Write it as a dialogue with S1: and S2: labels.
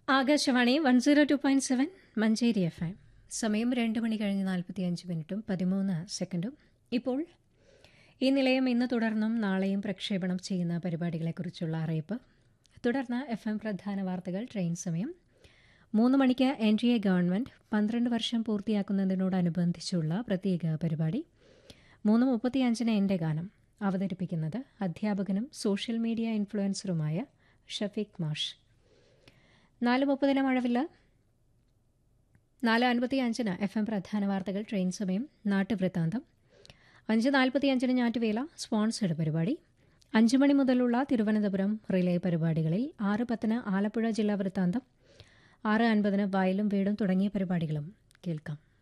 S1: Akashvani one zero two point seven Manjeri F M സമയം രണ്ട് മണി കഴിഞ്ഞ് നാൽപ്പത്തി അഞ്ച് മിനിറ്റും പതിമൂന്ന് സെക്കൻഡും ഇപ്പോൾ ഈ നിലയം ഇന്ന് തുടർന്നും നാളെയും പ്രക്ഷേപണം ചെയ്യുന്ന പരിപാടികളെക്കുറിച്ചുള്ള അറിയിപ്പ് തുടർന്ന് എഫ് എം പ്രധാന വാർത്തകൾ ട്രെയിൻ സമയം മൂന്ന് മണിക്ക് എൻ ഡി എ ഗവൺമെന്റ് പന്ത്രണ്ട് വർഷം പൂർത്തിയാക്കുന്നതിനോടനുബന്ധിച്ചുള്ള പ്രത്യേക പരിപാടി മൂന്ന് മുപ്പത്തിയഞ്ചിന് എൻ്റെ ഗാനം അവതരിപ്പിക്കുന്നത് അധ്യാപകനും സോഷ്യൽ മീഡിയ ഇൻഫ്ലുവൻസറുമായ ഷഫീഖ് മാഷ് നാല് മുപ്പതിന് മഴവില്ല നാല് അൻപത്തി അഞ്ചിന് എഫ് എം പ്രധാന വാർത്തകൾ ട്രെയിൻ സമയം നാട്ടുവൃത്താന്തം അഞ്ച് നാൽപ്പത്തി അഞ്ചിന് ഞാറ്റുവേല സ്പോൺസേഡ് പരിപാടി അഞ്ച് മണി മുതലുള്ള തിരുവനന്തപുരം റിലേ പരിപാടികളിൽ ആറ് പത്തിന് ആലപ്പുഴ ജില്ലാ വൃത്താന്തം ആറ് അൻപതിന് വയലും വീടും തുടങ്ങിയ പരിപാടികളും കേൾക്കാം